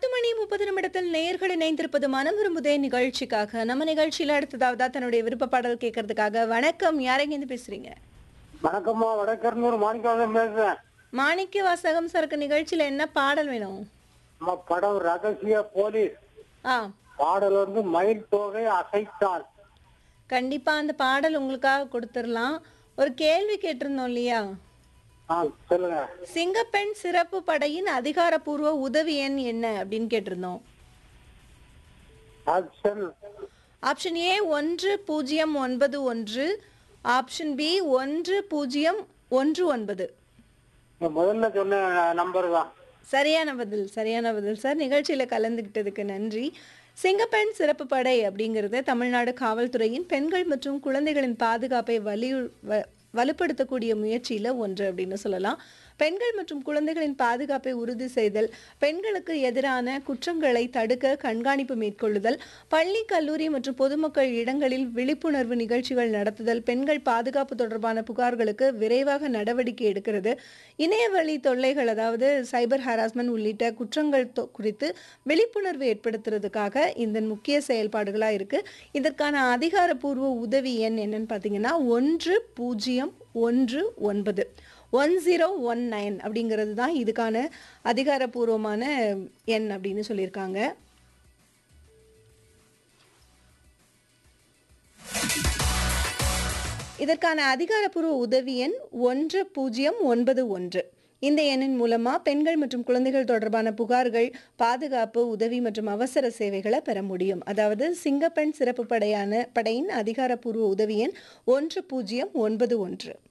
பத்து மணி முப்பது நிமிடத்தில் நேயர்கள் இணைந்திருப்பது மனம் விரும்புதே நிகழ்ச்சிக்காக நம்ம நிகழ்ச்சியில அடுத்ததாவதா தன்னுடைய விருப்ப பாடல் கேட்கறதுக்காக வணக்கம் யாரெங்க இருந்து பேசுறீங்க வணக்கம்மா வடக்கர்னூர் மாணிக்காவதம் பேசுறேன் மாணிக்க வாசகம் சரக்கு நிகழ்ச்சியில என்ன பாடல் வேணும் நம்ம படம் ரகசிய போலீஸ் ஆ பாடல் வந்து மயில் தோகை அசைத்தான் கண்டிப்பா அந்த பாடல் உங்களுக்காக கொடுத்துடலாம் ஒரு கேள்வி கேட்டிருந்தோம் இல்லையா ஆ சொல்லுங்க சிங்கப்பெண் சிறப்பு படையின் அதிகாரப்பூர்வ உதவி எண் என்ன அப்படின்னு கேட்டிருந்தோம் ஆக்ஷன் ஆப்ஷன் ஏ ஒன்று பூஜ்ஜியம் ஒன்பது ஒன்று ஆப்ஷன் பி ஒன்று பூஜ்ஜியம் ஒன்று ஒன்பது நீங்க முதல்ல சொன்ன நம்பர் தான் சரியான பதில் சரியான பதில் சார் நிகழ்ச்சியில கலந்துக்கிட்டதுக்கு நன்றி சிங்கப்பெண் சிறப்பு படை அப்படிங்கிறது தமிழ்நாடு காவல்துறையின் பெண்கள் மற்றும் குழந்தைகளின் பாதுகாப்பை வலி வ- வலுப்படுத்தக்கூடிய முயற்சியில ஒன்று அப்படின்னு சொல்லலாம் பெண்கள் மற்றும் குழந்தைகளின் பாதுகாப்பை உறுதி செய்தல் பெண்களுக்கு எதிரான குற்றங்களை தடுக்க கண்காணிப்பு மேற்கொள்ளுதல் பள்ளி கல்லூரி மற்றும் பொதுமக்கள் இடங்களில் விழிப்புணர்வு நிகழ்ச்சிகள் நடத்துதல் பெண்கள் பாதுகாப்பு தொடர்பான புகார்களுக்கு விரைவாக நடவடிக்கை எடுக்கிறது இணையவழி தொல்லைகள் அதாவது சைபர் ஹராஸ்மெண்ட் உள்ளிட்ட குற்றங்கள் தொ- குறித்து விழிப்புணர்வு ஏற்படுத்துறதுக்காக இந்த முக்கிய செயல்பாடுகளாக இருக்கு இதற்கான அதிகாரப்பூர்வ உதவி எண் என்னன்னு பார்த்தீங்கன்னா ஒன்று பூஜ்ஜியம் ஒன்று ஒன்பது ஒன் ஜீரோ ஒன் நைன் அப்படிங்கிறது தான் இதுக்கான அதிகாரப்பூர்வமான எண் அப்படின்னு சொல்லியிருக்காங்க இதற்கான அதிகாரப்பூர்வ உதவி எண் ஒன்று பூஜ்ஜியம் ஒன்பது ஒன்று இந்த எண்ணின் மூலமா பெண்கள் மற்றும் குழந்தைகள் தொடர்பான புகார்கள் பாதுகாப்பு உதவி மற்றும் அவசர சேவைகளை பெற முடியும் அதாவது சிங்கப்பெண் சிறப்பு படையான படையின் அதிகாரப்பூர்வ உதவி எண் ஒன்று பூஜ்ஜியம் ஒன்பது ஒன்று